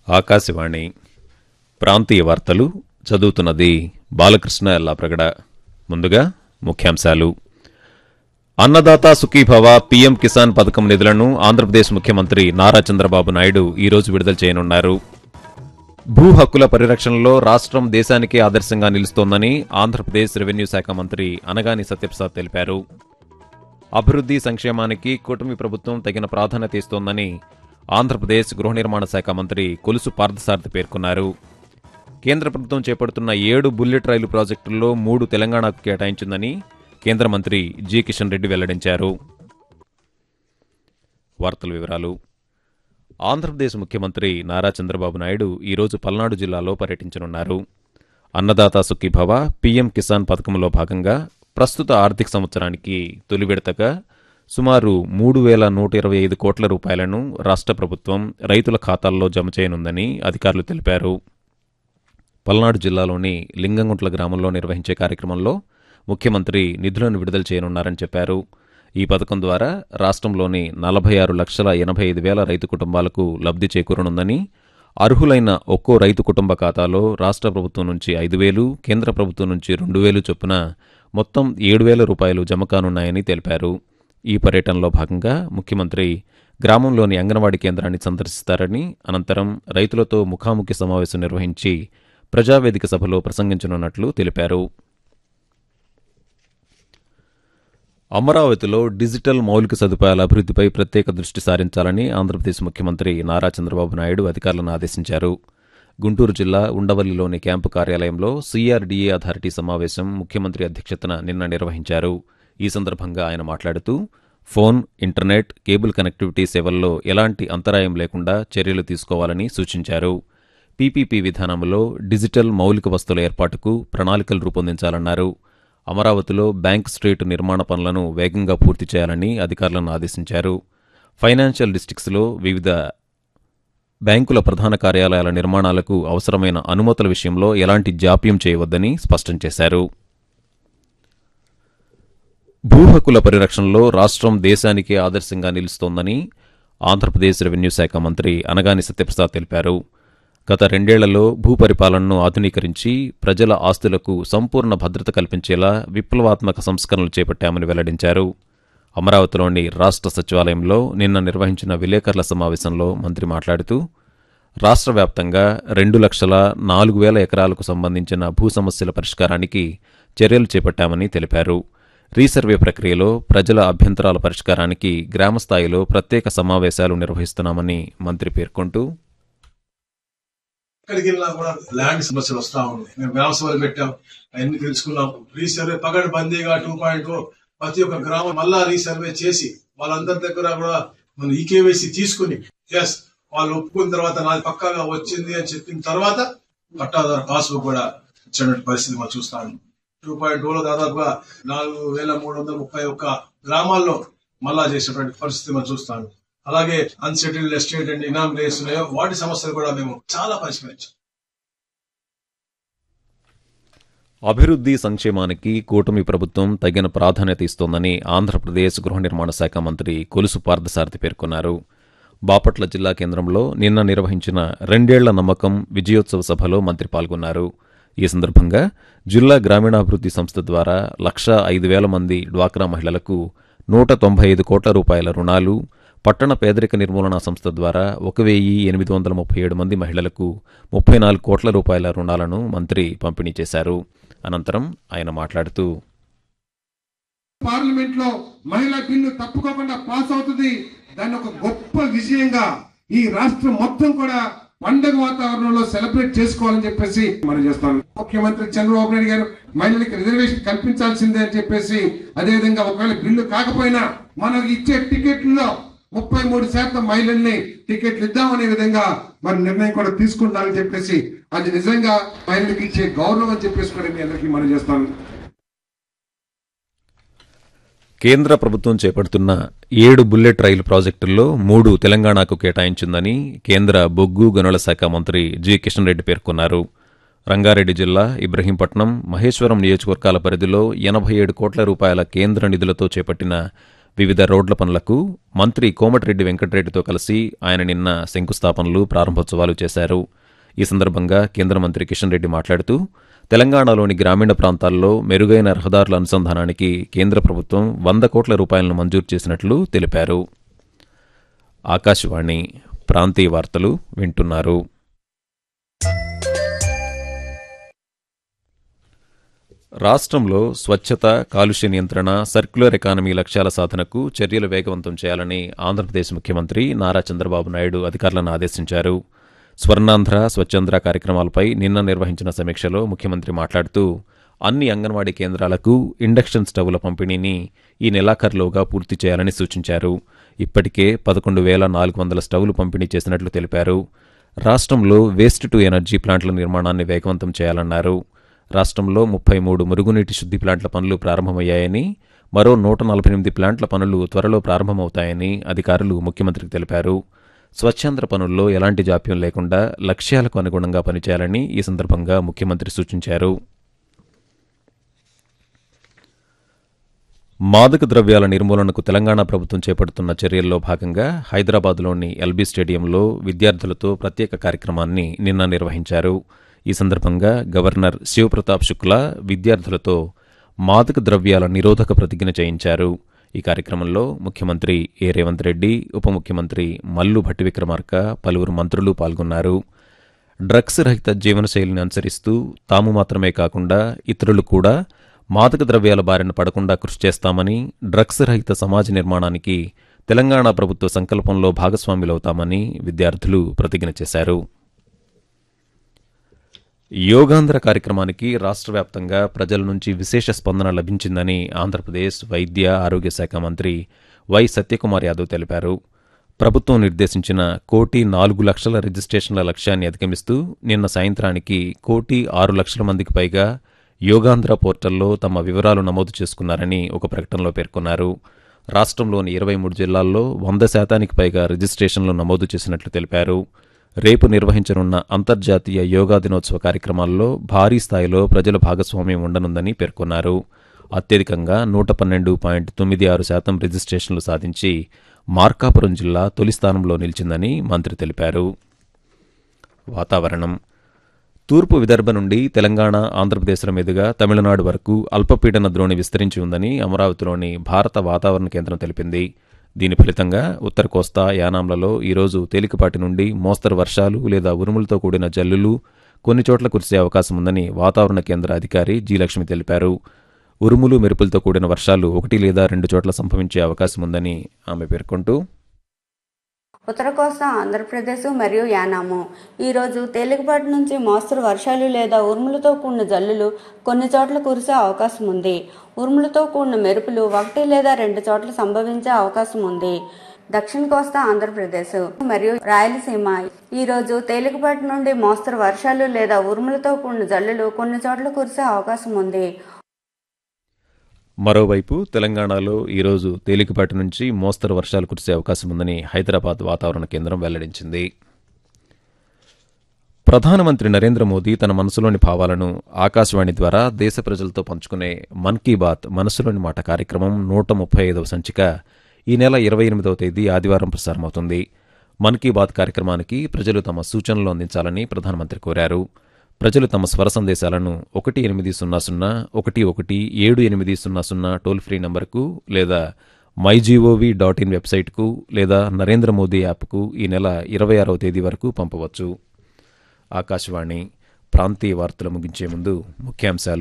ఆకాశవాణి ప్రాంతీయ వార్తలు చదువుతున్నది బాలకృష్ణ ఎల్లాప్రగడ ముందుగా ముఖ్యాంశాలు అన్నదాత సుఖీభవ పీఎం కిసాన్ పథకం నిధులను ఆంధ్రప్రదేశ్ ముఖ్యమంత్రి నారా చంద్రబాబు నాయుడు ఈరోజు విడుదల చేయనున్నారు భూ హక్కుల పరిరక్షణలో రాష్ట్రం దేశానికే ఆదర్శంగా నిలుస్తోందని ఆంధ్రప్రదేశ్ రెవెన్యూ శాఖ మంత్రి అనగాని సత్యప్రసాద్ తెలిపారు అభివృద్ధి సంక్షేమానికి కూటమి ప్రభుత్వం తగిన ప్రాధాన్యత ఇస్తోందని ఆంధ్రప్రదేశ్ గృహ నిర్మాణ శాఖ మంత్రి కొలుసు పార్థసారథి పేర్కొన్నారు కేంద్ర ప్రభుత్వం చేపడుతున్న ఏడు బుల్లెట్ రైలు ప్రాజెక్టుల్లో మూడు తెలంగాణకు కేటాయించిందని కేంద్ర మంత్రి జి కిషన్ రెడ్డి వెల్లడించారు వార్తల వివరాలు ఆంధ్రప్రదేశ్ ముఖ్యమంత్రి నారా చంద్రబాబు నాయుడు ఈరోజు పల్నాడు జిల్లాలో పర్యటించనున్నారు అన్నదాత సుఖీభవ పీఎం కిసాన్ పథకంలో భాగంగా ప్రస్తుత ఆర్థిక సంవత్సరానికి తొలి విడతగా సుమారు మూడు వేల నూట ఇరవై ఐదు కోట్ల రూపాయలను రాష్ట్ర ప్రభుత్వం రైతుల ఖాతాల్లో జమ చేయనుందని అధికారులు తెలిపారు పల్నాడు జిల్లాలోని లింగంగుంట్ల గ్రామంలో నిర్వహించే కార్యక్రమంలో ముఖ్యమంత్రి నిధులను విడుదల చేయనున్నారని చెప్పారు ఈ పథకం ద్వారా రాష్ట్రంలోని నలభై ఆరు లక్షల ఎనభై ఐదు వేల రైతు కుటుంబాలకు లబ్ధి చేకూరనుందని అర్హులైన ఒక్కో రైతు కుటుంబ ఖాతాలో రాష్ట్ర ప్రభుత్వం నుంచి ఐదు వేలు కేంద్ర ప్రభుత్వం నుంచి రెండు వేలు చొప్పున మొత్తం ఏడు వేల రూపాయలు జమ కానున్నాయని తెలిపారు ఈ పర్యటనలో భాగంగా ముఖ్యమంత్రి గ్రామంలోని అంగన్వాడీ కేంద్రాన్ని సందర్శిస్తారని అనంతరం రైతులతో ముఖాముఖి సమావేశం నిర్వహించి ప్రజావేదిక సభలో ప్రసంగించనున్నట్లు తెలిపారు అమరావతిలో డిజిటల్ మౌలిక సదుపాయాల అభివృద్ధిపై ప్రత్యేక దృష్టి సారించాలని ఆంధ్రప్రదేశ్ ముఖ్యమంత్రి నారా చంద్రబాబు నాయుడు అధికారులను ఆదేశించారు గుంటూరు జిల్లా ఉండవల్లిలోని క్యాంపు కార్యాలయంలో సీఆర్డీఏ అథారిటీ సమావేశం ముఖ్యమంత్రి అధ్యక్షతన నిన్న నిర్వహించారు ఈ సందర్భంగా ఆయన మాట్లాడుతూ ఫోన్ ఇంటర్నెట్ కేబుల్ కనెక్టివిటీ సేవల్లో ఎలాంటి అంతరాయం లేకుండా చర్యలు తీసుకోవాలని సూచించారు పీపీపీ విధానంలో డిజిటల్ మౌలిక వస్తువుల ఏర్పాటుకు ప్రణాళికలు రూపొందించాలన్నారు అమరావతిలో బ్యాంక్ స్ట్రీట్ నిర్మాణ పనులను వేగంగా పూర్తి చేయాలని అధికారులను ఆదేశించారు ఫైనాన్షియల్ డిస్టిక్స్లో వివిధ బ్యాంకుల ప్రధాన కార్యాలయాల నిర్మాణాలకు అవసరమైన అనుమతుల విషయంలో ఎలాంటి జాప్యం చేయవద్దని స్పష్టం చేశారు భూ హక్కుల పరిరక్షణలో రాష్ట్రం దేశానికే ఆదర్శంగా నిలుస్తోందని ఆంధ్రప్రదేశ్ రెవెన్యూ శాఖ మంత్రి అనగాని సత్యప్రసాద్ తెలిపారు గత రెండేళ్లలో భూపరిపాలనను ఆధునీకరించి ప్రజల ఆస్తులకు సంపూర్ణ భద్రత కల్పించేలా విప్లవాత్మక సంస్కరణలు చేపట్టామని వెల్లడించారు అమరావతిలోని రాష్ట్ర సచివాలయంలో నిన్న నిర్వహించిన విలేకరుల సమావేశంలో మంత్రి మాట్లాడుతూ రాష్ట్ర వ్యాప్తంగా రెండు లక్షల నాలుగు వేల ఎకరాలకు సంబంధించిన భూ సమస్యల పరిష్కారానికి చర్యలు చేపట్టామని తెలిపారు రీసర్వే ప్రక్రియలో ప్రజల అభ్యంతరాల పరిష్కారానికి గ్రామస్థాయిలో ప్రత్యేక సమావేశాలు నిర్వహిస్తున్నామని మంత్రి పేర్కొంటూ ఎక్కడికి వెళ్ళినా కూడా ల్యాండ్ సమస్యలు వస్తా ఉన్నాయి మేము గ్రామ సభలు పెట్టాం అవన్నీ తెలుసుకున్నాం రీసర్వే పగడ్ బందీగా టూ పాయింట్ ప్రతి ఒక్క గ్రామం మళ్ళా రీసర్వే చేసి వాళ్ళందరి దగ్గర కూడా మనం ఈకేవైసీ తీసుకుని ఎస్ వాళ్ళు ఒప్పుకున్న తర్వాత నాది పక్కాగా వచ్చింది అని చెప్పిన తర్వాత పట్టాదారు పాస్బుక్ కూడా ఇచ్చినటువంటి పరిస్థితి మనం చూస్తాను టూ పాయింట్ లో దాదాపుగా నాలుగు వేల మూడు వందల ముప్పై ఒక్క గ్రామాల్లో మళ్ళా చేసేటువంటి పరిస్థితి మనం చూస్తాను అలాగే అన్సెటిల్డ్ ఎస్టేట్ అండ్ ఇనామ్ రేస్ ఉన్నాయో వాటి సమస్యలు కూడా మేము చాలా పరిష్కరించాం అభివృద్ధి సంక్షేమానికి కూటమి ప్రభుత్వం తగిన ప్రాధాన్యత ఇస్తోందని ఆంధ్రప్రదేశ్ గృహ నిర్మాణ శాఖ మంత్రి కొలుసు పార్థసారథి పేర్కొన్నారు బాపట్ల జిల్లా కేంద్రంలో నిన్న నిర్వహించిన రెండేళ్ల నమ్మకం విజయోత్సవ సభలో మంత్రి పాల్గొన్నారు ఈ సందర్భంగా జిల్లా గ్రామీణాభివృద్ధి సంస్థ ద్వారా లక్ష ఐదు వేల మంది డ్వాక్రా మహిళలకు నూట తొంభై ఐదు కోట్ల రూపాయల రుణాలు పట్టణ పేదరిక నిర్మూలన సంస్థ ద్వారా ఒక వెయ్యి ఎనిమిది వందల ముప్పై ఏడు మంది మహిళలకు ముప్పై నాలుగు కోట్ల రూపాయల రుణాలను మంత్రి పంపిణీ చేశారు అనంతరం ఆయన మాట్లాడుతూ పార్లమెంట్ లో మహిళా బిల్లు తప్పుకోకుండా పాస్ అవుతుంది దాన్ని ఒక గొప్ప విజయంగా ఈ రాష్ట్రం మొత్తం కూడా పండగ వాతావరణంలో సెలబ్రేట్ చేసుకోవాలని చెప్పేసి మనం చేస్తాం ముఖ్యమంత్రి చంద్రబాబు నాయుడు గారు మహిళలకు రిజర్వేషన్ కల్పించాల్సిందే అని చెప్పేసి అదేవిధంగా ఒకవేళ బిల్లు కాకపోయినా మనం ఇచ్చే టికెట్లలో ముప్పై మూడు శాతం మహిళల్ని టికెట్లు ఇద్దామనే విధంగా మరి నిర్ణయం కూడా తీసుకుంటామని చెప్పేసి అది నిజంగా మహిళలకు ఇచ్చే గౌరవం అని చెప్పేసి కూడా మీ అందరికీ మనం చేస్తాను కేంద్ర ప్రభుత్వం చేపడుతున్న ఏడు బుల్లెట్ రైలు ప్రాజెక్టుల్లో మూడు తెలంగాణకు కేటాయించిందని కేంద్ర బొగ్గు గనుల శాఖ మంత్రి జి కిషన్ రెడ్డి పేర్కొన్నారు రంగారెడ్డి జిల్లా ఇబ్రహీంపట్నం మహేశ్వరం నియోజకవర్గాల పరిధిలో ఎనభై ఏడు కోట్ల రూపాయల కేంద్ర నిధులతో చేపట్టిన వివిధ రోడ్ల పనులకు మంత్రి కోమటిరెడ్డి వెంకటరెడ్డితో కలిసి ఆయన నిన్న శంకుస్థాపనలు ప్రారంభోత్సవాలు చేశారు ఈ సందర్భంగా కేంద్ర మంత్రి కిషన్ రెడ్డి మాట్లాడుతూ తెలంగాణలోని గ్రామీణ ప్రాంతాల్లో మెరుగైన రహదారుల అనుసంధానానికి కేంద్ర ప్రభుత్వం వంద కోట్ల రూపాయలను మంజూరు చేసినట్లు తెలిపారు ఆకాశవాణి ప్రాంతీయ వార్తలు వింటున్నారు రాష్ట్రంలో స్వచ్ఛత కాలుష్య నియంత్రణ సర్క్యులర్ ఎకానమీ లక్ష్యాల సాధనకు చర్యలు వేగవంతం చేయాలని ఆంధ్రప్రదేశ్ ముఖ్యమంత్రి నారా చంద్రబాబు నాయుడు అధికారులను ఆదేశించారు స్వర్ణాంధ్ర స్వచ్ఛాంధ్ర కార్యక్రమాలపై నిన్న నిర్వహించిన సమీక్షలో ముఖ్యమంత్రి మాట్లాడుతూ అన్ని అంగన్వాడీ కేంద్రాలకు ఇండక్షన్ స్టవ్ల పంపిణీని ఈ నెలాఖరులోగా పూర్తి చేయాలని సూచించారు ఇప్పటికే పదకొండు వేల నాలుగు వందల స్టవ్లు పంపిణీ చేసినట్లు తెలిపారు రాష్ట్రంలో వేస్ట్ టు ఎనర్జీ ప్లాంట్ల నిర్మాణాన్ని వేగవంతం చేయాలన్నారు రాష్ట్రంలో ముప్పై మూడు మురుగునీటి శుద్ధి ప్లాంట్ల పనులు ప్రారంభమయ్యాయని మరో నూట నలభై ఎనిమిది ప్లాంట్ల పనులు త్వరలో ప్రారంభమవుతాయని అధికారులు ముఖ్యమంత్రికి తెలిపారు స్వచ్ఛాంధ్ర పనుల్లో ఎలాంటి జాప్యం లేకుండా లక్ష్యాలకు అనుగుణంగా పనిచేయాలని ఈ సందర్భంగా ముఖ్యమంత్రి సూచించారు మాదక ద్రవ్యాల నిర్మూలనకు తెలంగాణ ప్రభుత్వం చేపడుతున్న చర్యల్లో భాగంగా హైదరాబాద్లోని ఎల్బీ స్టేడియంలో విద్యార్థులతో ప్రత్యేక కార్యక్రమాన్ని నిన్న నిర్వహించారు ఈ సందర్భంగా గవర్నర్ శివప్రతాప్ శుక్లా విద్యార్థులతో మాదక ద్రవ్యాల నిరోధక ప్రతిజ్ఞ చేయించారు ఈ కార్యక్రమంలో ముఖ్యమంత్రి ఏ రేవంత్ రెడ్డి ఉప ముఖ్యమంత్రి మల్లు భట్టి విక్రమార్క పలువురు మంత్రులు పాల్గొన్నారు డ్రగ్స్ రహిత జీవనశైలిని అనుసరిస్తూ తాము మాత్రమే కాకుండా ఇతరులు కూడా మాదక ద్రవ్యాల బారిన పడకుండా కృషి చేస్తామని డ్రగ్స్ రహిత సమాజ నిర్మాణానికి తెలంగాణ ప్రభుత్వ సంకల్పంలో భాగస్వాములవుతామని విద్యార్థులు ప్రతిజ్ఞ చేశారు యోగాంధ్ర కార్యక్రమానికి రాష్ట్ర వ్యాప్తంగా ప్రజల నుంచి విశేష స్పందన లభించిందని ఆంధ్రప్రదేశ్ వైద్య ఆరోగ్య శాఖ మంత్రి వై సత్యకుమార్ యాదవ్ తెలిపారు ప్రభుత్వం నిర్దేశించిన కోటి నాలుగు లక్షల రిజిస్ట్రేషన్ల లక్ష్యాన్ని అధిగమిస్తూ నిన్న సాయంత్రానికి కోటి ఆరు లక్షల మందికి పైగా యోగాంధ్ర పోర్టల్లో తమ వివరాలు నమోదు చేసుకున్నారని ఒక ప్రకటనలో పేర్కొన్నారు రాష్ట్రంలోని ఇరవై మూడు జిల్లాల్లో వంద శాతానికి పైగా రిజిస్ట్రేషన్లు నమోదు చేసినట్లు తెలిపారు రేపు నిర్వహించనున్న అంతర్జాతీయ యోగా దినోత్సవ కార్యక్రమాల్లో భారీ స్థాయిలో ప్రజల భాగస్వామ్యం ఉండనుందని పేర్కొన్నారు అత్యధికంగా నూట పన్నెండు పాయింట్ తొమ్మిది ఆరు శాతం రిజిస్ట్రేషన్లు సాధించి మార్కాపురం జిల్లా తొలి స్థానంలో నిలిచిందని మంత్రి తెలిపారు వాతావరణం తూర్పు విదర్భ నుండి తెలంగాణ ఆంధ్రప్రదేశ్ల మీదుగా తమిళనాడు వరకు అల్పపీడన ద్రోణి విస్తరించి ఉందని అమరావతిలోని భారత వాతావరణ కేంద్రం తెలిపింది దీని ఫలితంగా ఉత్తర కోస్తా యానాంలలో ఈరోజు తేలికపాటి నుండి మోస్తరు వర్షాలు లేదా ఉరుములతో కూడిన జల్లులు కొన్ని చోట్ల కురిసే అవకాశం ఉందని వాతావరణ కేంద్ర అధికారి జి లక్ష్మి తెలిపారు ఉరుములు మెరుపులతో కూడిన వర్షాలు ఒకటి లేదా రెండు చోట్ల సంభవించే అవకాశం ఉందని ఆమె పేర్కొంటూ ఉత్తర కోస్తా ఆంధ్రప్రదేశ్ మరియు యానాము ఈరోజు తేలికపాటి నుంచి మోస్తరు వర్షాలు లేదా ఉరుములతో కూడిన జల్లులు కొన్ని చోట్ల కురిసే అవకాశం ఉంది ఉరుములతో కూడిన మెరుపులు ఒకటి లేదా రెండు చోట్ల సంభవించే అవకాశం ఉంది దక్షిణ కోస్తా ఆంధ్రప్రదేశ్ మరియు రాయలసీమ ఈరోజు తేలికపాటి నుండి మోస్తరు వర్షాలు లేదా ఉరుములతో కూడిన జల్లులు కొన్ని చోట్ల కురిసే అవకాశం ఉంది మరోవైపు తెలంగాణలో ఈరోజు తేలికపాటి నుంచి మోస్తరు వర్షాలు కురిసే అవకాశం ఉందని హైదరాబాద్ వాతావరణ కేంద్రం వెల్లడించింది ప్రధానమంత్రి నరేంద్ర మోదీ తన మనసులోని భావాలను ఆకాశవాణి ద్వారా దేశ ప్రజలతో పంచుకునే మన్ కీ బాత్ మనసులోని మాట కార్యక్రమం నూట ముప్పై ఐదవ సంచిక ఈ నెల ఇరవై ఎనిమిదవ తేదీ ఆదివారం ప్రసారమవుతుంది మన్ కీ బాత్ కార్యక్రమానికి ప్రజలు తమ సూచనలు అందించాలని ప్రధానమంత్రి కోరారు ప్రజలు తమ స్వర సందేశాలను ఒకటి ఎనిమిది సున్నా సున్నా ఒకటి ఒకటి ఏడు ఎనిమిది సున్నా సున్నా టోల్ ఫ్రీ నంబర్కు లేదా మై జీఓవి డాట్ ఇన్ వెబ్సైట్కు లేదా నరేంద్ర మోదీ యాప్కు ఈ నెల ఇరవై ఆరవ తేదీ వరకు పంపవచ్చు ఆకాశవాణి ప్రాంతీయ వార్తలు ముగించే ముందు ముఖ్యాంశాలు